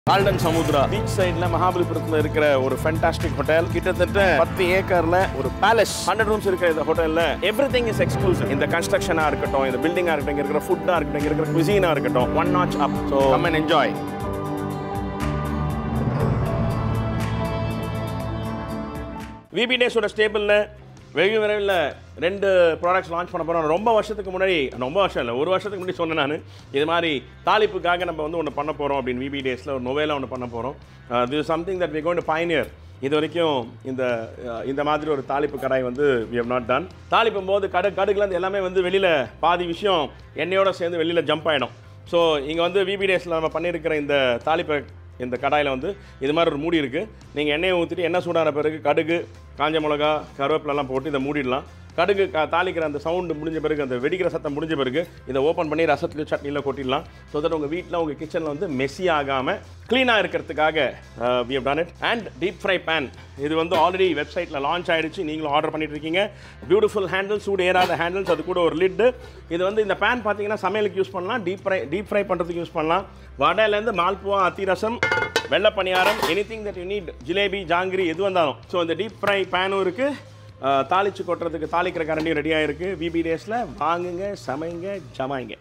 Galton Samudra beach சைடுல மகாபலிபுரத்துல இருக்கிற ஒரு ஃபேண்டாஸ்டிக் ஹோட்டல் கிட்டத்தட்ட பத்து ஏக்கர்ல ஒரு பேலஸ் ஹண்ட்ரட் ரூம்ஸ் இருக்கிற இந்த ஹோட்டல்ல எவ்ரி திங் இஸ் எக்ஸ்க்ளூசிவ் இந்த கன்ஸ்ட்ரக்ஷனா இருக்கட்டும் இந்த பில்டிங்கா இருக்கட்டும் இங்க இருக்கிற ஃபுட்டா இருக்கட்டும் இங்க இருக்கிற குசினா இருக்கட்டும் one notch up so come and enjoy VB டேஸோட ஸ்டேபிளில் வெகு விரைவில் ரெண்டு ப்ராடக்ட்ஸ் லான்ச் பண்ண போகிறோம் ரொம்ப வருஷத்துக்கு முன்னாடி ரொம்ப வருஷம் இல்லை ஒரு வருஷத்துக்கு முன்னாடி சொன்னேன் நான் இது மாதிரி தாளிப்புக்காக நம்ம வந்து ஒன்று பண்ண போகிறோம் அப்படின்னு விபி டேஸில் ஒரு நொவேலாக ஒன்று பண்ண போகிறோம் இது something that we going pioneer இது வரைக்கும் இந்த அஹ், இந்த மாதிரி ஒரு தாளிப்பு கடாய் வந்து வி ஹவ் நாட் டன் தாளிப்பும் போது கடு கடுகுலேருந்து எல்லாமே வந்து வெளியில் பாதி விஷயம் எண்ணெயோட சேர்ந்து வெளியில் ஜம்ப் ஆகிடும் ஸோ இங்கே வந்து விபி டேஸில் நம்ம பண்ணியிருக்கிற இந்த தாளிப்பை இந்த கடாயில் வந்து இது மாதிரி ஒரு மூடி இருக்குது நீங்கள் எண்ணெயை ஊற்றிட்டு எண்ணெய் சூடான பிறகு கடுகு காஞ்ச மிளகா கருவேப்பிலெல்லாம் போட்டு இதை மூடிடலாம் கடுகு க தாளிக்கிற அந்த சவுண்டு முடிஞ்ச பிறகு அந்த வெடிக்கிற சத்தம் முடிஞ்ச பிறகு இதை ஓப்பன் பண்ணி ரசத்துக்கு சட்னியில் கொட்டிடலாம் ஸோ தட் உங்கள் வீட்டில் உங்கள் கிச்சனில் வந்து மெஸ்ஸி ஆகாமல் க்ளீனாக இருக்கிறதுக்காக we have done it and deep fry pan இது வந்து ஆல்ரெடி வெப்சைட்டில் லான்ச் ஆயிடுச்சு நீங்களும் ஆர்டர் பண்ணிட்டு இருக்கீங்க பியூட்டிஃபுல் ஹேண்டில்ஸ் சூடு ஏறாத ஹேண்டில்ஸ் அது கூட ஒரு லிட்டு இது வந்து இந்த பேன் பார்த்தீங்கன்னா சமையலுக்கு யூஸ் பண்ணலாம் டீப் ஃப்ரை டீப் ஃப்ரை பண்ணுறதுக்கு யூஸ் பண்ணலாம் வடையிலேருந்து மால்புவா அத்திரசம் வெள்ளை பணியாரம் any thing that you need jalebi jangiri எது வந்தாலும் ஸோ இந்த டீப் ஃப்ரை பேனும் இருக்குது தாளிச்சு கொட்டுறதுக்கு தாளிக்கிற கரண்டியும் ரெடியாக இருக்குது விபி டேஸில் வாங்குங்க சமைங்க ஜமாய்ங்க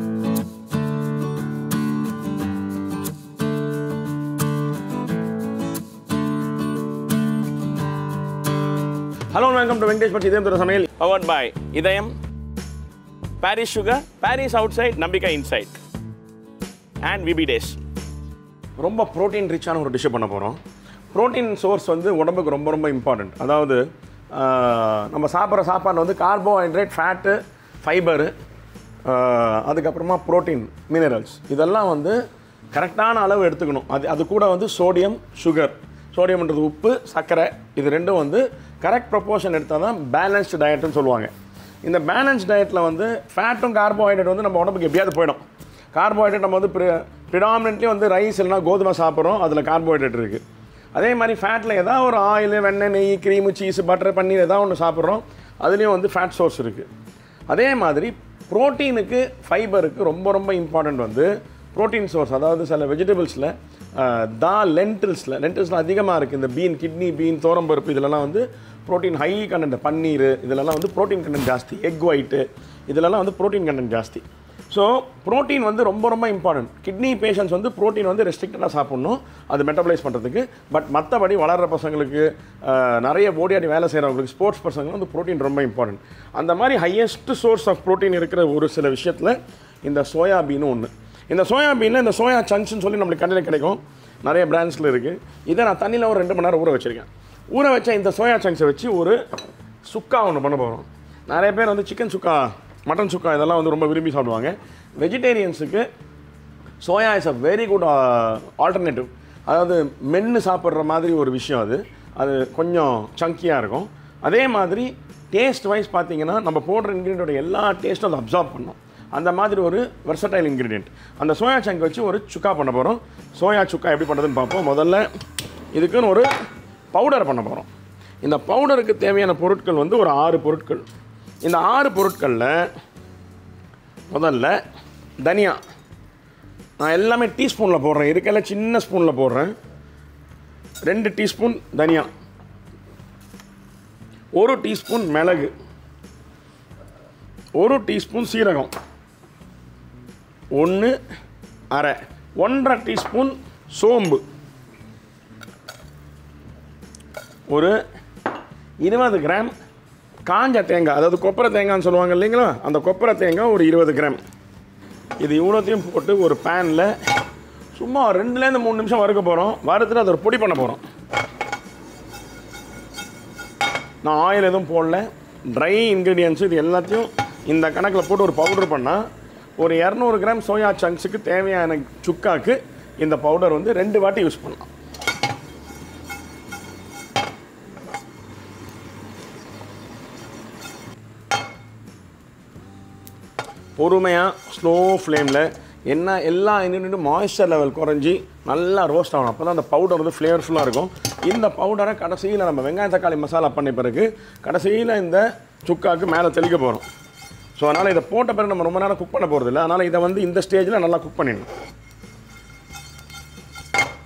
hello welcome to Venkatesh Bhat இதயம் தர சமையல் powered by Idhayam Parry's sugar Parry's outside நம்பிக்கை இன்சைட் அண்ட் விபி டேஸ் ரொம்ப ப்ரோட்டீன் ரிச்சான ஒரு டிஷ்ஷை பண்ண போகிறோம் ப்ரோட்டீன் சோர்ஸ் வந்து உடம்புக்கு ரொம்ப ரொம்ப இம்பார்ட்டண்ட் அதாவது ஆஹ், நம்ம சாப்பிட்ற சாப்பாடு வந்து கார்போஹைட்ரேட் ஃபேட்டு ஃபைபரு அதுக்கப்புறமா ப்ரோட்டீன் மினரல்ஸ் இதெல்லாம் வந்து கரெக்டான அளவு எடுத்துக்கணும் அது அது கூட வந்து சோடியம் சுகர் சோடியம்ன்றது உப்பு சர்க்கரை இது ரெண்டும் வந்து கரெக்ட் ப்ரொப்போர்ஷன் எடுத்தால் தான் பேலன்ஸ்டு டயட்னு சொல்லுவாங்க இந்த பேலன்ஸ் டயட்டில் வந்து ஃபேட்டும் கார்போஹைட்ரேட் வந்து நம்ம உடம்புக்கு எப்படியாவது போயிடும் கார்போஹைட்ரேட் நம்ம வந்து ப்ரிடாமினென்ட்லி வந்து ரைஸ் இல்லைனா கோதுமை சாப்பிட்றோம் அதில் கார்போஹைட்ரேட் இருக்குது அதே மாதிரி ஃபேட்டில் ஏதாவது ஒரு ஆயில் வெண்ணெய் நெய் க்ரீமு சீஸ் பட்டர் பன்னீர் ஏதாவது ஒன்று சாப்பிட்றோம் அதுலேயும் வந்து ஃபேட் சோர்ஸ் இருக்குது அதே மாதிரி ப்ரோட்டீனுக்கு ஃபைபருக்கு ரொம்ப ரொம்ப இம்பார்ட்டண்ட் வந்து ப்ரோட்டீன் சோர்ஸ் அதாவது சில வெஜிடபிள்ஸில் தா லென்டில்ஸில் லென்டில்ஸில் அதிகமாக இருக்குது இந்த பீன் கிட்னி பீன் தோரம்பருப்பு இதிலலாம் வந்து ப்ரோட்டீன் ஹை கண்டென்ட் பன்னீர் இதிலெல்லாம் வந்து ப்ரோட்டீன் கண்டென்ட் ஜாஸ்தி எக் ஒயிட்டு இதிலெல்லாம் வந்து ப்ரோட்டீன் கண்டென்ட் ஜாஸ்தி ஸோ ப்ரோட்டீன் வந்து ரொம்ப ரொம்ப இம்பார்ட்டன்ட் கிட்னி பேஷண்ட்ஸ் வந்து ப்ரோட்டீன் வந்து ரெஸ்ட்ரிக்டடாக சாப்பிட்ணும் அது மெட்டபலைஸ் பண்ணுறதுக்கு பட் மற்றபடி வளர்கிற பசங்களுக்கு அஹ், நிறைய ஓடியாடி வேலை செய்கிறவங்களுக்கு ஸ்போர்ட்ஸ் பசங்களுக்கு வந்து ப்ரோட்டீன் ரொம்ப இம்பார்ட்டன்ட் அந்த மாதிரி ஹையஸ்ட் சோர்ஸ் ஆஃப் ப்ரோட்டீன் இருக்கிற ஒரு சில விஷயத்தில் இந்த சோயாபீனும் ஒன்று இந்த சோயாபீனில் இந்த சோயா சங்க்ஸ்னு சொல்லி நம்மளுக்கு கடையில் கிடைக்கும் நிறைய பிராண்ட்ஸில் இருக்குது இதை நான் தண்ணியில் ஒரு ரெண்டு மணி நேரம் ஊற வச்சுருக்கேன் ஊற வச்ச இந்த சோயா சங்க்ஸை வச்சு ஒரு சுக்கா ஒன்று பண்ண போகிறோம் நிறைய பேர் வந்து சிக்கன் சுக்கா மட்டன் சுக்கா இதெல்லாம் வந்து ரொம்ப விரும்பி சாப்பிடுவாங்க வெஜிடேரியன்ஸுக்கு soya is a very good alternative அதாவது மென்று சாப்பிட்ற மாதிரி ஒரு விஷயம் அது அது கொஞ்சம் சங்கியாக இருக்கும் அதே மாதிரி டேஸ்ட் வைஸ் பார்த்தீங்கன்னா நம்ம போடுற இன்க்ரீடியண்ட்டோட எல்லா டேஸ்ட்டும் அதை அப்சார்ப் பண்ணும் அந்த மாதிரி ஒரு வெர்சடைல் இன்க்ரீடியன்ட் அந்த சோயா சங்க் வச்சு ஒரு சுக்கா பண்ண போகிறோம் சோயா சுக்கா எப்படி பண்ணுறதுன்னு பார்ப்போம் முதல்ல இதுக்குன்னு ஒரு பவுடர் பண்ண போகிறோம் இந்த பவுடருக்கு தேவையான பொருட்கள் வந்து ஒரு ஆறு பொருட்கள் இந்த ஆறு பொருட்களில் முதல்ல தனியா நான் எல்லாமே டீஸ்பூனில் போடுறேன் இருக்கல சின்ன ஸ்பூனில் போடுறேன் ரெண்டு டீஸ்பூன் தனியா ஒரு டீஸ்பூன் மிளகு ஒரு டீஸ்பூன் சீரகம் ஒன்று அரை ஒன்றரை டீஸ்பூன் சோம்பு ஒரு இருபது கிராம் காஞ்ச தேங்காய் அதாவது கொப்பரை தேங்காய்னு சொல்லுவாங்க இல்லைங்களா அந்த கொப்பரை தேங்காய் ஒரு இருபது கிராம் இது இவ்வளோத்தையும் போட்டு ஒரு பேனில் சும்மா ஒரு ரெண்டுலேருந்து மூணு நிமிஷம் வறுக்க போகிறோம் வறுத்துட்டு அதை ஒரு பொடி பண்ண போகிறோம் நான் ஆயில் எதுவும் போடல ட்ரை இன்க்ரீடியன்ஸ் இது எல்லாத்தையும் இந்த கணக்கில் போட்டு ஒரு பவுடர் பண்ணால் ஒரு இரநூறு கிராம் சோயா சங்க்ஸுக்கு தேவையான சுக்காக்கு இந்த பவுடர் வந்து ரெண்டு வாட்டி யூஸ் பண்ணலாம் பொறுமையாக ஸ்லோ ஃப்ளேமில் என்ன எல்லா இன்க்ரீடியும் மாய்ஸ்சர் லெவல் குறைஞ்சி நல்லா ரோஸ்ட் ஆகணும் அப்போ தான் அந்த பவுடர் வந்து ஃப்ளேவர்ஃபுல்லாக இருக்கும் இந்த பவுடரை கடைசியில் நம்ம வெங்காயம் தக்காளி மசாலா பண்ண பிறகு கடைசியில் இந்த சுக்காக்கு மேலே தெளிக்க போகிறோம் ஸோ அதனால் இதை போட்ட பிறகு நம்ம ரொம்ப நேரம் குக் பண்ண போகிறது இல்லை அதனால் இதை வந்து இந்த ஸ்டேஜில் நல்லா குக் பண்ணிடணும்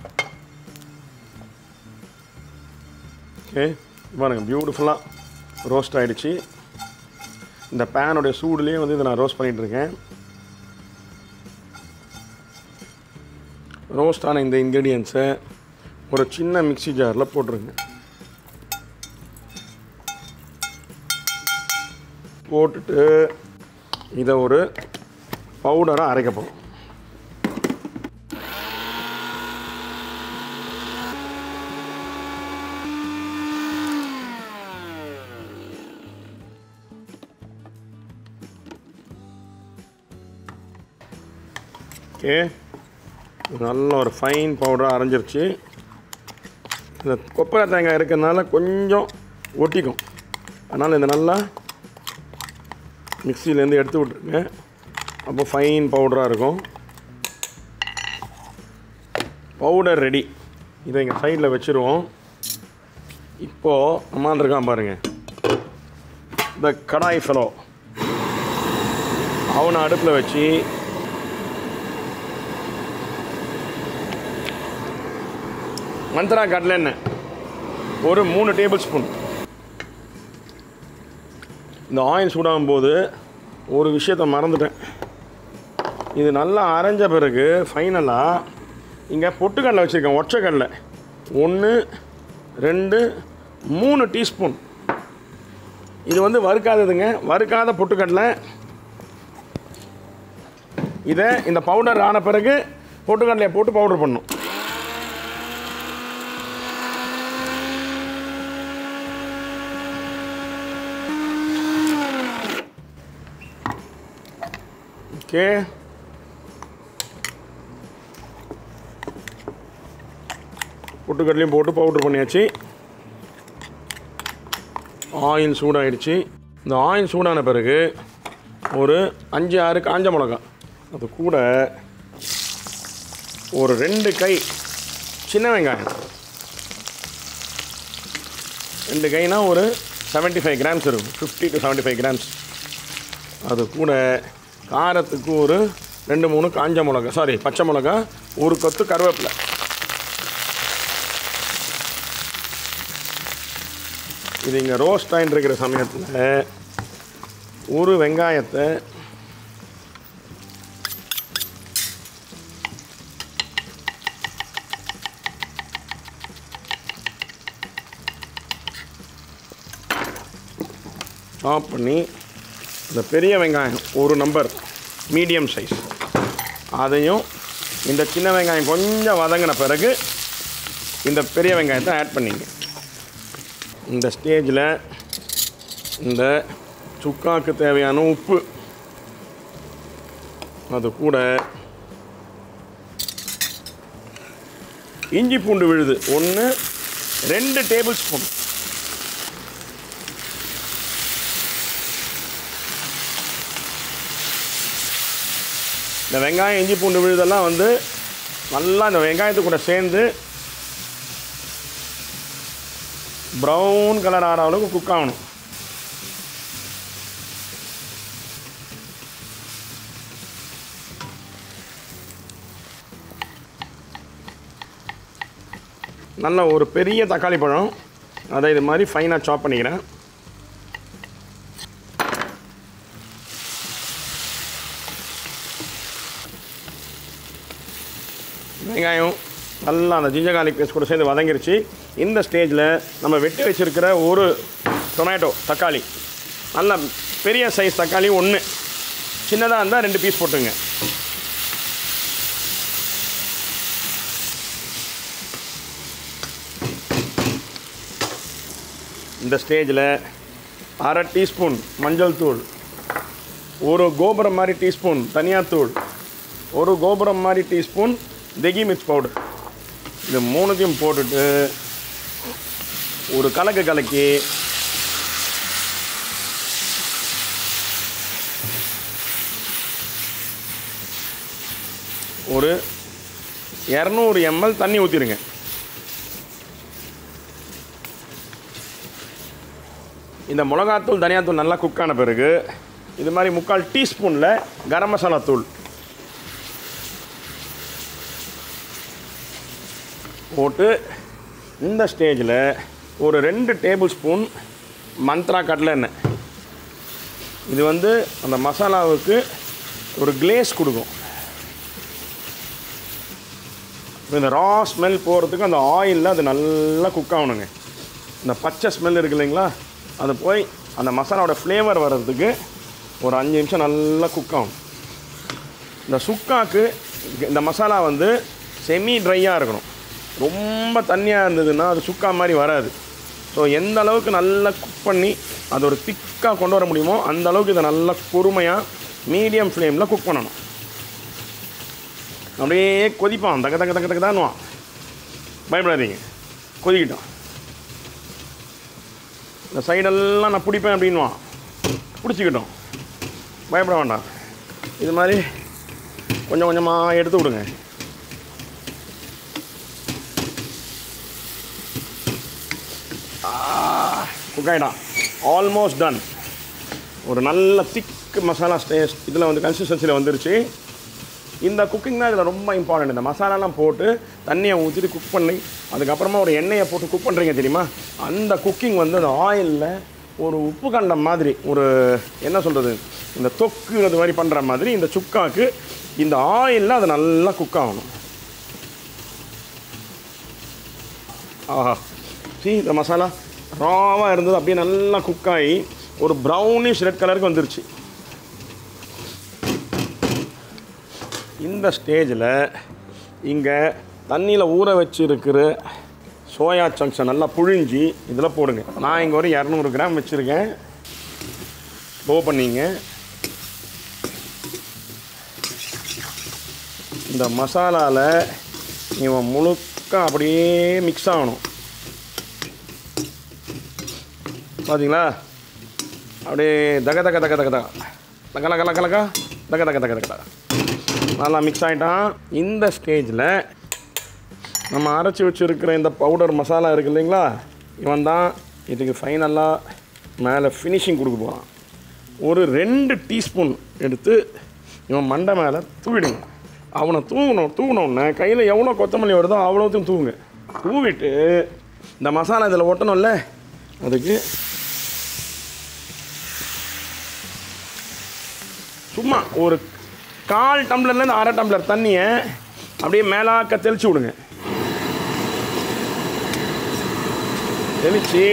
ஓகே பாருங்க பியூட்டிஃபுல்லாக ரோஸ்ட் ஆகிடுச்சு இந்த பேனுடைய சூடுலேயே வந்து இதை நான் ரோஸ்ட் பண்ணிட்டு இருக்கேன் ரோஸ்ட் ஆன இந்த இன்க்ரீடியன்ஸை ஒரு சின்ன மிக்ஸி ஜாரில் போட்டுருங்க போட்டுட்டு இதை ஒரு பவுடராக அரைக்க போகிறோம் ஓகே நல்ல ஒரு ஃபைன் பவுடராக அரைஞ்சிருச்சு இந்த கொப்பரை தேங்காய் இருக்கிறதுனால கொஞ்சம் ஒட்டிக்கும் அதனால் இதை நல்லா மிக்சியிலேருந்து எடுத்து விட்ருங்க அப்போ ஃபைன் பவுடராக இருக்கும் பவுடர் ரெடி இதை இங்கே சைடில் வச்சுருவோம் இப்போது அம்மான் இருக்கான் பாருங்கள் இந்த கடாய் ஃபெலோ அவனை அடுப்பில் வச்சு மந்த்ரா கடலெண்ணெய் ஒரு மூணு டேபிள் ஸ்பூன் இந்த ஆயில் சூடாகும் போது ஒரு விஷயத்தை மறந்துட்டேன் இது நல்லா அரைஞ்ச பிறகு ஃபைனலாக இங்கே பொட்டுக்கடலை வச்சுருக்கேன் ஒற்றைக்கடலை ஒன்று ரெண்டு மூணு டீஸ்பூன் இது வந்து வறுக்காததுங்க வறுக்காத பொட்டுக்கடலை இதை இந்த பவுடர் ஆன பிறகு பொட்டுக்கடலையை போட்டு பவுடர் பண்ணும் ஓகே பொட்டுக்கடலையும் போட்டு பவுட்ரு பண்ணியாச்சு ஆயில் சூடாயிடுச்சு இந்த ஆயில் சூடான பிறகு ஒரு அஞ்சு ஆறு காஞ்ச மிளகா அது கூட ஒரு ரெண்டு கை சின்ன வெங்காயம் ரெண்டு கைனா ஒரு 75 ஃபைவ் கிராம்ஸ் இருக்கும் ஃபிஃப்டி டு 75 ஃபைவ் கிராம்ஸ் அது கூட காரத்துக்கு ஒரு ரெண்டு மூணு காஞ்ச மிளகா சாரி பச்சை மிளகா ஒரு கொத்து கருவேப்பிலை இது இங்கே ரோஸ்ட் ஆகிட்டு இருக்கிற சமயத்தில் ஒரு வெங்காயத்தை சாப் பண்ணி இந்த பெரிய வெங்காயம் ஒரு நம்பர் மீடியம் சைஸ் அதையும் இந்த சின்ன வெங்காயம் கொஞ்சம் வதங்கின பிறகு இந்த பெரிய வெங்காயத்தை ஆட் பண்ணிங்க இந்த ஸ்டேஜில் இந்த சுக்காக்கு தேவையான உப்பு அது கூட இஞ்சி பூண்டு விழுது ஒன்று ரெண்டு டேபிள் ஸ்பூன் இந்த வெங்காயம் இஞ்சி பூண்டு விழுதெல்லாம் வந்து நல்லா இந்த வெங்காயத்து கூட சேர்ந்து ப்ரௌன் கலர் ஆகிற அளவுக்கு குக் ஆகணும் நல்ல ஒரு பெரிய தக்காளி பழம் அதை இது மாதிரி ஃபைனாக சாப் பண்ணிக்கிறேன் வெங்காயம் நல்லா அந்த ஜிஞ்சர் garlic பேஸ்ட் கூட சேர்ந்து வதங்கிருச்சு இந்த ஸ்டேஜில் நம்ம வெட்டி வச்சிருக்கிற ஒரு டொமேட்டோ தக்காளி நல்ல பெரிய சைஸ் தக்காளி ஒன்று சின்னதாக இருந்தால் ரெண்டு பீஸ் போட்டுங்க இந்த ஸ்டேஜில் அரை டீஸ்பூன் மஞ்சள் தூள் ஒரு கோபுரம் மாதிரி டீஸ்பூன் தனியாத்தூள் ஒரு கோபுரம் மாதிரி டீஸ்பூன் தெகி மிர்ச் பவுடர் இது மூணுத்தையும் போட்டுட்டு ஒரு கலக்கு கலக்கி ஒரு இரநூறு எம்எல் தண்ணி ஊற்றிடுங்க இந்த மிளகாத்தூள் தனியாத்தூள் நல்லா குக் ஆன பிறகு இது மாதிரி முக்கால் டீஸ்பூனில் கரம் மசாலா தூள் போட்டு இந்த ஸ்டேஜில் ஒரு ரெண்டு டேபிள் ஸ்பூன் மந்த்ரா கடலை எண்ணெய் இது வந்து அந்த மசாலாவுக்கு ஒரு கிளேஸ் கொடுக்கும் இப்ப இந்த ரா ஸ்மெல் போகிறதுக்கு அந்த ஆயிலில் அது நல்லா குக் ஆகணுங்க இந்த பச்சை ஸ்மெல் இருக்கு இல்லைங்களா அது போய் அந்த மசாலாவோட ஃப்ளேவர் வர்றதுக்கு ஒரு அஞ்சு நிமிஷம் நல்லா குக் ஆகும் இந்த சுக்காக்கு இந்த மசாலா வந்து செமி ட்ரையாக இருக்கணும் ரொம்ப தண்ணியாக இருந்ததுன்னா அது சுக்கா மாதிரி வராது ஸோ எந்த அளவுக்கு நல்லா குக் பண்ணி அது ஒரு திக்காக கொண்டு வர முடியுமோ அந்த அளவுக்கு இதை நல்லா பொறுமையாக மீடியம் ஃப்ளேமில் குக் பண்ணணும் அப்படியே கொதிப்பான் தக்க தக்க தக்க தக்க தான்வான் பயப்படாதீங்க கொதிக்கிட்டான் இந்த சைடெல்லாம் நான் பிடிப்பேன் அப்படின்வான் பிடிச்சிக்கிட்டோம் பயப்பட வேண்டாம் இது மாதிரி கொஞ்சம் கொஞ்சமாக எடுத்து விடுங்க குக் ஆகிட்டான் ஆல்மோஸ்ட் டன் ஒரு நல்ல திக் மசாலா ஸ்டேஸ் இதில் வந்து கன்சிஸ்டன்சியில் வந்துருச்சு இந்த குக்கிங் தான் இதில் ரொம்ப இம்பார்ட்டன்ட் இந்த மசாலாலாம் போட்டு தண்ணியை ஊற்றிட்டு குக் பண்ணி அதுக்கப்புறமா ஒரு எண்ணெயை போட்டு குக் பண்ணுறீங்க தெரியுமா அந்த குக்கிங் வந்து அந்த ஆயிலில் ஒரு உப்பு கண்டம் மாதிரி ஒரு என்ன சொல்கிறது இந்த தொக்கு அது மாதிரி பண்ணுற மாதிரி இந்த சுக்காக்கு இந்த ஆயிலில் அது நல்லா குக் ஆகணும் ஆஹா see இந்த மசாலா ராவாக இருந்தது அப்படியே நல்லா குக் ஆகி ஒரு ப்ரௌனிஷ் ரெட் கலருக்கு வந்துருச்சு இந்த ஸ்டேஜில் இங்கே தண்ணியில் ஊற வச்சிருக்கிற சோயா சங்க்ஸை நல்லா புழிஞ்சி இதில் போடுங்க நான் இங்கே ஒரு இரநூறு கிராம் வச்சுருக்கேன் போ பண்ணிங்க இந்த மசாலாவில் இவன் முழுக்க அப்படியே மிக்ஸ் ஆகணும் பார்த்தீங்களா அப்படியே தக தக தக தக தக லக லக லக லக தக தக தக தக தக நல்லா மிக்ஸ் ஆகிட்டான் இந்த ஸ்டேஜில் நம்ம அரைச்சி வச்சுருக்கிற இந்த பவுடர் மசாலா இருக்கு இல்லைங்களா இவன் தான் இதுக்கு ஃபைனலாக மேலே ஃபினிஷிங் கொடுக்க போகிறான் ஒரு ரெண்டு டீஸ்பூன் எடுத்து இவன் மண்டை மேலே தூவிடுங்க அவனை தூவணும் தூவினோடனே கையில் எவ்வளோ கொத்தமல்லி வருதோ அவ்வளோத்தையும் தூவுங்க தூவிட்டு இந்த மசாலா இதில் ஒட்டணும்ல அதுக்கு சும்மா ஒரு கால் டம்ளர்லேருந்து அரை டம்ளர் தண்ணியை அப்படியே மேலாக்க தெளிச்சு விடுங்க தெளித்து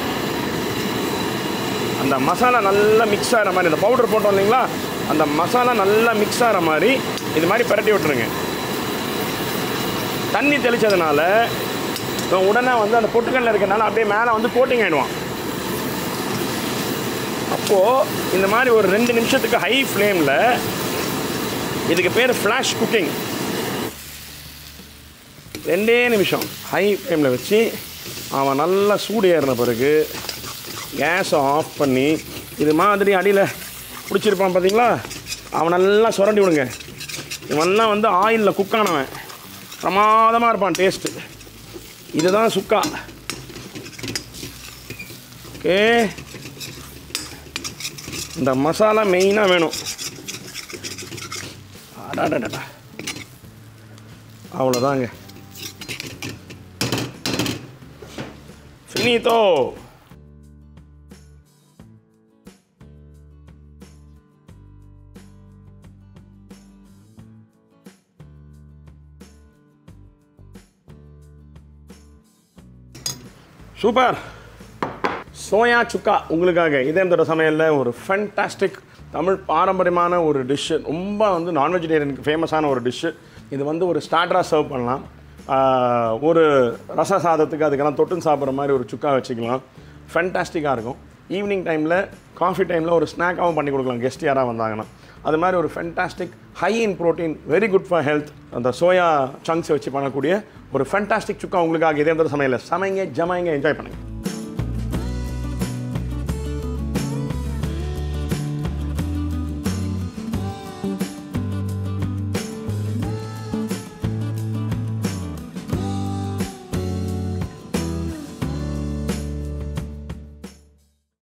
அந்த மசாலா நல்லா மிக்ஸ் ஆகிற மாதிரி இந்த பவுடர் போட்டோம் இல்லைங்களா அந்த மசாலா நல்லா மிக்ஸ் ஆகிற மாதிரி இது மாதிரி பரட்டி விட்டுருங்க தண்ணி தெளித்ததுனால இவன் உடனே வந்து அந்த பொட்டுக்கல்ல இருக்கிறனால அப்படியே மேலே வந்து கோட்டிங் ஆகிடுவான் அப்போது இந்த மாதிரி ஒரு ரெண்டு நிமிஷத்துக்கு ஹை ஃப்ளேமில் இதுக்கு பேர் ஃப்ளாஷ் குக்கிங் ரெண்டே நிமிஷம் ஹை ஃப்ளேமில் வச்சு அவன் நல்லா சூடு ஏறின பிறகு கேஸை ஆஃப் பண்ணி இது மாதிரி அடியில் பிடிச்சிருப்பான் பார்த்தீங்களா அவன் நல்லா சுரண்டி விடுங்க இவன்லாம் வந்து ஆயிலில் குக்கானவன் பிரமாதமாக இருப்பான் டேஸ்ட்டு இதுதான் சுக்கா ஓகே இந்த மசாலா மெயினாக வேணும் அடாடடா அவ்வளோதாங்க ஃபினித்தோ சூப்பர் சோயா சுக்கா உங்களுக்காக இதயத்தோட சமையலில் ஒரு ஃபேண்டாஸ்டிக் தமிழ் பாரம்பரியமான ஒரு டிஷ்ஷு ரொம்ப வந்து நான் வெஜிடேரியனுக்கு ஃபேமஸான ஒரு டிஷ்ஷு இது வந்து ஒரு ஸ்டார்டராக சர்வ் பண்ணலாம் ஆஹ், ஒரு ரச சாதத்துக்கு அதுக்கெல்லாம் தொட்டுன்னு சாப்பிட்ற மாதிரி ஒரு சுக்கா வச்சுக்கலாம் ஃபேண்டாஸ்டிக்காக இருக்கும் ஈவினிங் டைமில் காஃபி டைமில் ஒரு ஸ்நாக்காகவும் பண்ணி கொடுக்கலாம் கெஸ்ட் யாராவது வந்தாங்கன்னா அது மாதிரி ஒரு fantastic high in protein very good for health அந்த சோயா சங்க்ஸ் வச்சு பண்ணக்கூடிய ஒரு ஃபென்டாஸ்டிக் சுக்கா உங்களுக்காக இதே சமையல் சமைங்க ஜமைங்க என்ஜாய் பண்ணுங்கள்